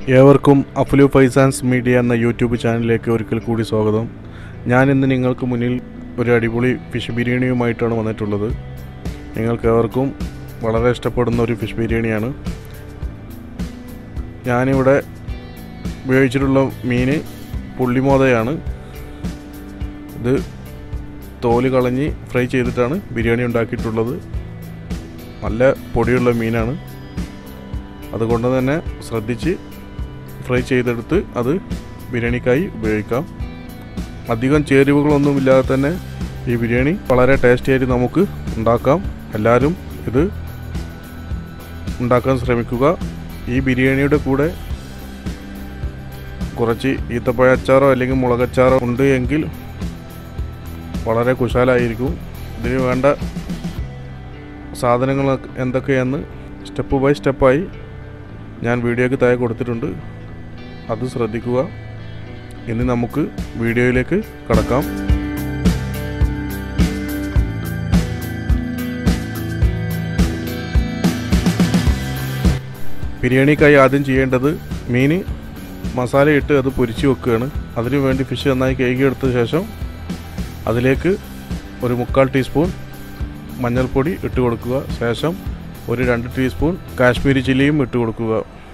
ഏവർക്കും അഫ്ലു ഫൈസാൻസ് മീഡിയ എന്ന യൂട്യൂബ് ചാനലിലേക്ക് ഒരിക്കൽ കൂടി സ്വാഗതം ഞാൻ ഇന്ന് നിങ്ങൾക്ക് മുന്നിൽ ഒരു അടിപൊളി ഫിഷ് ബിരിയാണിയുമായിട്ടാണ് വന്നിട്ടുള്ളത് നിങ്ങൾക്ക് ഏവർക്കും വളരെ ഇഷ്ടപ്പെടുന്ന ഒരു ഫിഷ് ബിരിയാണിയാണ് ഞാനിവിടെ ഉപയോഗിച്ചിട്ടുള്ള മീൻ പുള്ളിമോതയാണ് ഇത് തോല് കളഞ്ഞ് ഫ്രൈ ചെയ്തിട്ടാണ് ബിരിയാണി ഉണ്ടാക്കിയിട്ടുള്ളത് നല്ല പൊടിയുള്ള മീനാണ് അതുകൊണ്ട് തന്നെ ശ്രദ്ധിച്ച് ഫ്രൈ ചെയ്തെടുത്ത് അത് ബിരിയാണിക്കായി ഉപയോഗിക്കാം അധികം ചേരുവകളൊന്നുമില്ലാതെ തന്നെ ഈ ബിരിയാണി വളരെ ടേസ്റ്റി ആയിട്ട് നമുക്ക് ഉണ്ടാക്കാം എല്ലാവരും ഇത് ഉണ്ടാക്കാൻ ശ്രമിക്കുക ഈ ബിരിയാണിയുടെ കൂടെ കുറച്ച് ഈത്തപ്പഴ അച്ചാറോ അല്ലെങ്കിൽ മുളകച്ചാറോ ഉണ്ട് എങ്കിൽ വളരെ കുശാലായിരിക്കും ഇതിന് വേണ്ട സാധനങ്ങൾ എന്തൊക്കെയെന്ന് സ്റ്റെപ്പ് ബൈ സ്റ്റെപ്പായി ഞാൻ വീഡിയോയ്ക്ക് താഴെ കൊടുത്തിട്ടുണ്ട് അത് ശ്രദ്ധിക്കുക ഇനി നമുക്ക് വീഡിയോയിലേക്ക് കടക്കാം ബിരിയാണിക്കായി ആദ്യം ചെയ്യേണ്ടത് മീൻ മസാല ഇട്ട് അത് പൊരിച്ച് വെക്കുകയാണ് അതിനു വേണ്ടി ഫിഷ് നന്നായി കഴുകിയെടുത്ത ശേഷം അതിലേക്ക് ഒരു മുക്കാൽ ടീസ്പൂൺ മഞ്ഞൾപ്പൊടി ഇട്ട് കൊടുക്കുക ശേഷം ഒരു രണ്ട് ടീസ്പൂൺ കാശ്മീരി ചില്ലിയും ഇട്ട് കൊടുക്കുക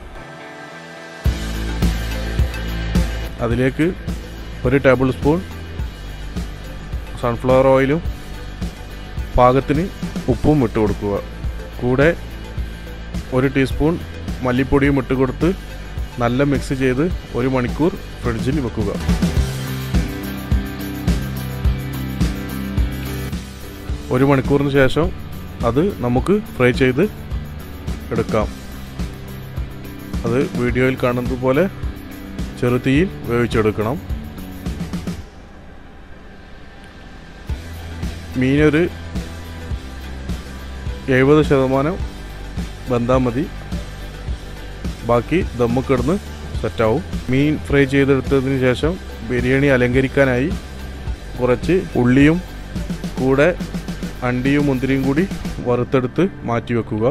അതിലേക്ക് ഒരു ടേബിൾ സ്പൂൺ സൺഫ്ലവർ ഓയിലും പാകത്തിന് ഉപ്പും ഇട്ട് കൊടുക്കുക കൂടെ ഒരു ടീസ്പൂൺ മല്ലിപ്പൊടിയും ഇട്ട് കൊടുത്ത് നല്ല മിക്സ് ചെയ്ത് ഒരു മണിക്കൂർ ഫ്രിഡ്ജിൽ വെക്കുക ഒരു മണിക്കൂറിന് ശേഷം അത് നമുക്ക് ഫ്രൈ ചെയ്ത് എടുക്കാം അത് വീഡിയോയിൽ കാണുന്നത് പോലെ ചെറുതീയിൽ വേവിച്ചെടുക്കണം മീനൊരു എഴുപത് ശതമാനം വെന്താൽ മതി ബാക്കി ദമ്മ് കിടന്ന് സെറ്റാവും മീൻ ഫ്രൈ ചെയ്തെടുത്തതിന് ശേഷം ബിരിയാണി അലങ്കരിക്കാനായി കുറച്ച് ഉള്ളിയും കൂടെ അണ്ടിയും മുന്തിരിയും കൂടി വറുത്തെടുത്ത് മാറ്റി വെക്കുക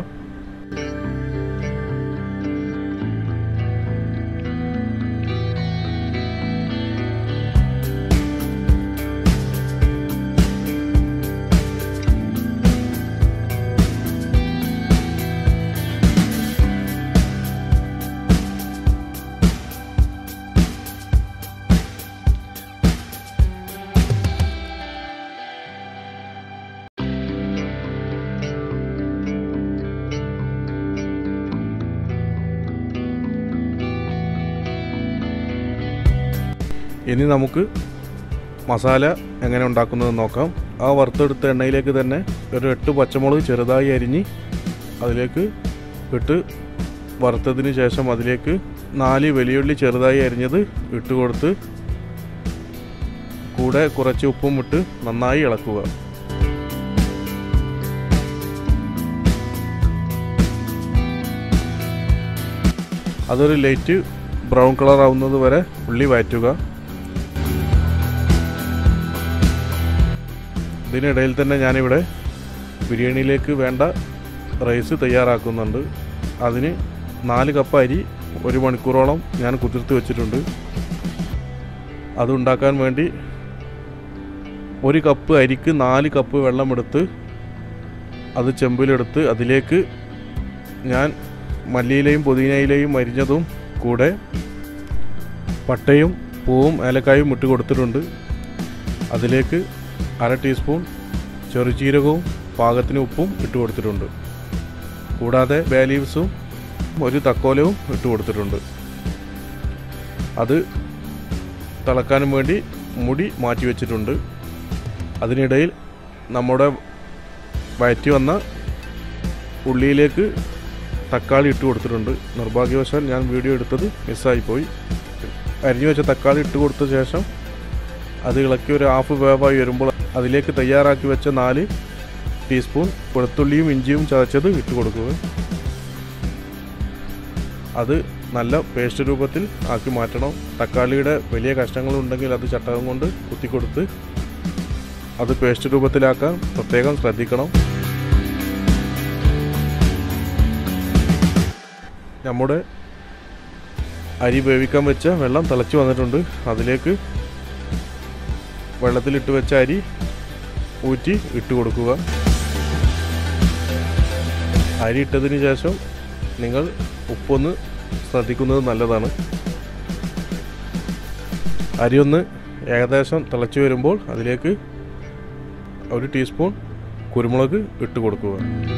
ഇനി നമുക്ക് മസാല എങ്ങനെ ഉണ്ടാക്കുന്നതെന്ന് നോക്കാം ആ വറുത്തെടുത്ത എണ്ണയിലേക്ക് തന്നെ ഒരു എട്ട് പച്ചമുളക് ചെറുതായി അരിഞ്ഞ് അതിലേക്ക് ഇട്ട് വറുത്തതിന് ശേഷം അതിലേക്ക് നാല് വലിയുള്ളി ചെറുതായി അരിഞ്ഞത് ഇട്ട് കൊടുത്ത് കൂടെ കുറച്ച് ഉപ്പും ഇട്ട് നന്നായി ഇളക്കുക അതൊരു ലൈറ്റ് ബ്രൗൺ കളർ ആവുന്നത് വരെ ഉള്ളി വഴറ്റുക ഇതിനിടയിൽ തന്നെ ഞാനിവിടെ ബിരിയാണിയിലേക്ക് വേണ്ട റൈസ് തയ്യാറാക്കുന്നുണ്ട് അതിന് നാല് കപ്പ് അരി ഒരു മണിക്കൂറോളം ഞാൻ കുതിർത്ത് വെച്ചിട്ടുണ്ട് അതുണ്ടാക്കാൻ വേണ്ടി ഒരു കപ്പ് അരിക്ക് നാല് കപ്പ് വെള്ളമെടുത്ത് അത് ചെമ്പിലെടുത്ത് അതിലേക്ക് ഞാൻ മല്ലിയിലയും പുതിനയിലയും അരിഞ്ഞതും കൂടെ പട്ടയും പൂവും ഏലക്കായും ഇട്ട് കൊടുത്തിട്ടുണ്ട് അതിലേക്ക് അര ടീസ്പൂൺ ചെറുചീരകവും പാകത്തിന് ഉപ്പും ഇട്ട് കൊടുത്തിട്ടുണ്ട് കൂടാതെ ബേ ലീവ്സും ഒരു തക്കോലവും ഇട്ട് കൊടുത്തിട്ടുണ്ട് അത് തിളക്കാനും വേണ്ടി മുടി മാറ്റി വെച്ചിട്ടുണ്ട് അതിനിടയിൽ നമ്മുടെ വയറ്റി വന്ന ഉള്ളിയിലേക്ക് തക്കാളി ഇട്ട് കൊടുത്തിട്ടുണ്ട് നിർഭാഗ്യവശാൽ ഞാൻ വീഡിയോ എടുത്തത് മിസ്സായിപ്പോയി അരിഞ്ഞു വെച്ച തക്കാളി ഇട്ട് കൊടുത്ത ശേഷം അത് ഇളക്കി ഒരു ഹാഫ് വേവായി വരുമ്പോൾ അതിലേക്ക് തയ്യാറാക്കി വെച്ച നാല് ടീസ്പൂൺ വെളുത്തുള്ളിയും ഇഞ്ചിയും ചതച്ചത് ഇട്ട് കൊടുക്കുക അത് നല്ല പേസ്റ്റ് രൂപത്തിൽ ആക്കി മാറ്റണം തക്കാളിയുടെ വലിയ കഷ്ണങ്ങളുണ്ടെങ്കിൽ അത് ചട്ടകം കൊണ്ട് കുത്തിക്കൊടുത്ത് അത് പേസ്റ്റ് രൂപത്തിലാക്കാൻ പ്രത്യേകം ശ്രദ്ധിക്കണം നമ്മുടെ അരി വേവിക്കാൻ വെച്ച വെള്ളം തിളച്ച് വന്നിട്ടുണ്ട് അതിലേക്ക് വെള്ളത്തിലിട്ട് വെച്ച അരി ഊറ്റി ഇട്ട് കൊടുക്കുക അരി ഇട്ടതിന് ശേഷം നിങ്ങൾ ഉപ്പൊന്ന് ശ്രദ്ധിക്കുന്നത് നല്ലതാണ് അരി ഒന്ന് ഏകദേശം തിളച്ച് വരുമ്പോൾ അതിലേക്ക് ഒരു ടീസ്പൂൺ കുരുമുളക് ഇട്ട് കൊടുക്കുക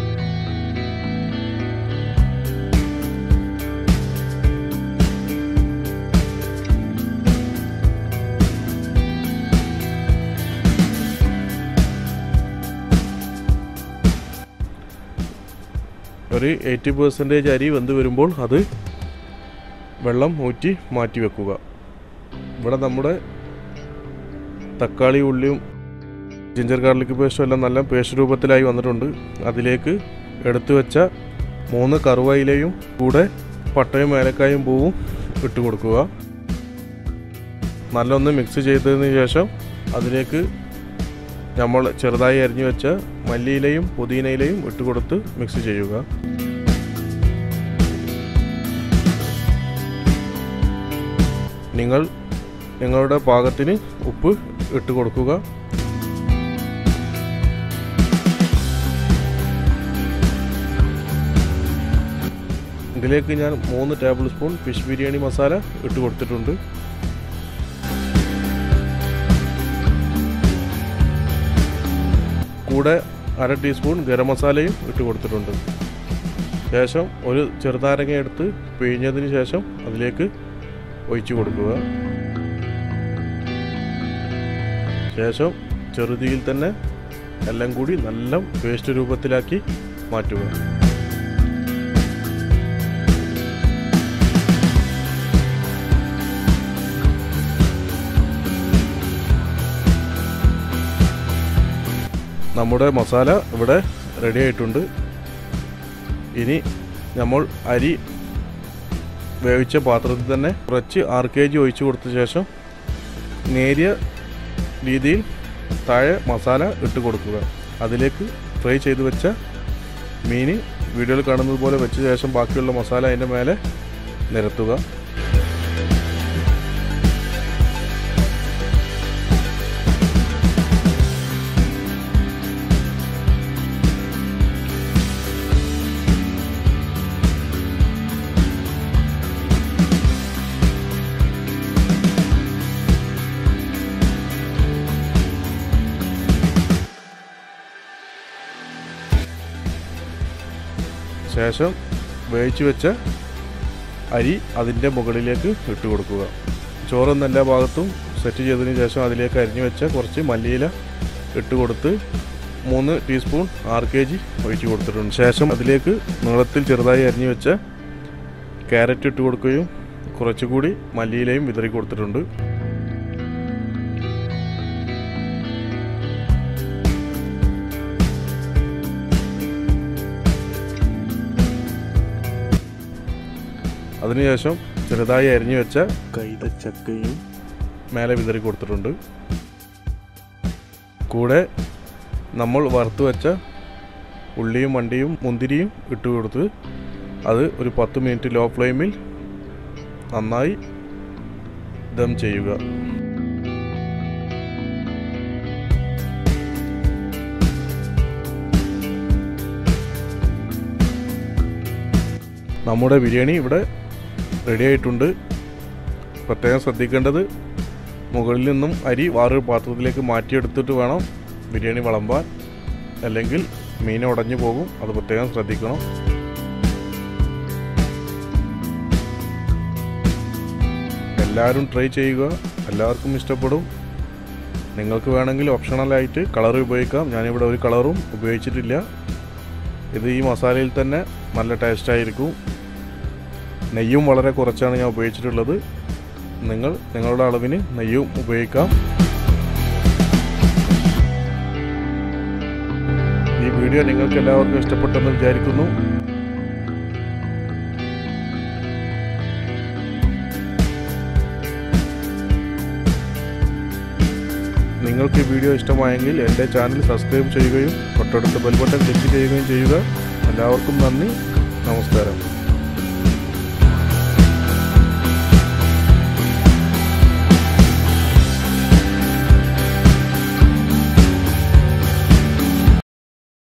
ഒരു എയ്റ്റി പെർസെൻറ്റേജ് അരി വെന്ത് വരുമ്പോൾ അത് വെള്ളം ഊറ്റി മാറ്റി വെക്കുക ഇവിടെ നമ്മുടെ തക്കാളി ഉള്ളിയും ജിഞ്ചർ ഗാർലിക് പേസ്റ്റും എല്ലാം നല്ല പേസ്റ്റ് രൂപത്തിലായി വന്നിട്ടുണ്ട് അതിലേക്ക് എടുത്തു വെച്ച മൂന്ന് കറുവയിലയും കൂടെ പട്ടയും ഏലക്കായും പൂവും ഇട്ട് കൊടുക്കുക നല്ലൊന്ന് മിക്സ് ചെയ്തതിന് ശേഷം അതിലേക്ക് നമ്മൾ ചെറുതായി അരിഞ്ഞു വെച്ച മല്ലിയിലയും പുതിനയിലയും ഇട്ട് കൊടുത്ത് മിക്സ് ചെയ്യുക നിങ്ങൾ നിങ്ങളുടെ പാകത്തിന് ഉപ്പ് ഇട്ട് കൊടുക്കുക ഇതിലേക്ക് ഞാൻ മൂന്ന് tablespoon fish biryani masala ഇട്ട് കൊടുത്തിട്ടുണ്ട് കൂടെ അര ടീസ്പൂൺ ഗരം മസാലയും ഇട്ട് കൊടുത്തിട്ടുണ്ട് ശേഷം ഒരു ചെറുനാരങ്ങ എടുത്ത് പിഴിഞ്ഞതിന് ശേഷം അതിലേക്ക് ഒഴിച്ചു കൊടുക്കുക ശേഷം ചെറുതീയിൽ തന്നെ എല്ലാം കൂടി നല്ല പേസ്റ്റ് രൂപത്തിലാക്കി മാറ്റുക നമ്മുടെ മസാല ഇവിടെ റെഡി ആയിട്ടുണ്ട് ഇനി നമ്മൾ അരി വേവിച്ച പാത്രത്തിൽ തന്നെ കുറച്ച് ആറ് കെ ജി ഒഴിച്ചു കൊടുത്ത ശേഷം നേരിയ രീതിയിൽ താഴെ മസാല ഇട്ട് കൊടുക്കുക അതിലേക്ക് ഫ്രൈ ചെയ്ത് വെച്ച മീൻ വീഡിയോയിൽ കാണുന്നത് പോലെ വെച്ച ശേഷം ബാക്കിയുള്ള മസാല അതിൻ്റെ മേലെ നിരത്തുക ശേഷം വേവിച്ച് വെച്ച അരി അതിൻ്റെ മുകളിലേക്ക് ഇട്ട് കൊടുക്കുക ചോറൊന്ന് എല്ലാ ഭാഗത്തും സെറ്റ് ചെയ്തതിന് ശേഷം അതിലേക്ക് അരിഞ്ഞു വെച്ച കുറച്ച് മല്ലിയില ഇട്ട് കൊടുത്ത് മൂന്ന് ടീസ്പൂൺ ആറ് കെ ജി ഒഴിച്ച് കൊടുത്തിട്ടുണ്ട് ശേഷം അതിലേക്ക് നീളത്തിൽ ചെറുതായി അരിഞ്ഞു വെച്ച ക്യാരറ്റ് ഇട്ട് കൊടുക്കുകയും കുറച്ചുകൂടി മല്ലിയിലയും വിതറി കൊടുത്തിട്ടുണ്ട് അതിനുശേഷം ചെറുതായി അരിഞ്ഞു വെച്ച കൈതച്ചക്കയും മേലെ വിതറി കൊടുത്തിട്ടുണ്ട് കൂടെ നമ്മൾ വറുത്ത് വെച്ച ഉള്ളിയും വണ്ടിയും മുന്തിരിയും ഇട്ട് കൊടുത്ത് അത് ഒരു പത്ത് മിനിറ്റ് ലോ ഫ്ലെയിമിൽ നന്നായി ദം ചെയ്യുക നമ്മുടെ ബിരിയാണി ഇവിടെ റെഡി ആയിട്ടുണ്ട് പ്രത്യേകം ശ്രദ്ധിക്കേണ്ടത് മുകളിൽ നിന്നും അരി വേറൊരു പാത്രത്തിലേക്ക് മാറ്റിയെടുത്തിട്ട് വേണം ബിരിയാണി വിളമ്പാൻ അല്ലെങ്കിൽ മീൻ ഉടഞ്ഞു പോകും അത് പ്രത്യേകം ശ്രദ്ധിക്കണം എല്ലാവരും ട്രൈ ചെയ്യുക എല്ലാവർക്കും ഇഷ്ടപ്പെടും നിങ്ങൾക്ക് വേണമെങ്കിൽ ഓപ്ഷണലായിട്ട് കളർ ഉപയോഗിക്കാം ഞാനിവിടെ ഒരു കളറും ഉപയോഗിച്ചിട്ടില്ല ഇത് ഈ മസാലയിൽ തന്നെ നല്ല ടേസ്റ്റ് ആയിരിക്കും നെയ്യും വളരെ കുറച്ചാണ് ഞാൻ ഉപയോഗിച്ചിട്ടുള്ളത് നിങ്ങൾ നിങ്ങളുടെ അളവിന് നെയ്യും ഉപയോഗിക്കാം ഈ വീഡിയോ നിങ്ങൾക്ക് എല്ലാവർക്കും ഇഷ്ടപ്പെട്ടെന്ന് വിചാരിക്കുന്നു നിങ്ങൾക്ക് ഈ വീഡിയോ ഇഷ്ടമായെങ്കിൽ എൻ്റെ ചാനൽ സബ്സ്ക്രൈബ് ചെയ്യുകയും തൊട്ടടുത്ത ബെൽ ബട്ടൺ ക്ലിക്ക് ചെയ്യുകയും ചെയ്യുക എല്ലാവർക്കും നന്ദി നമസ്കാരം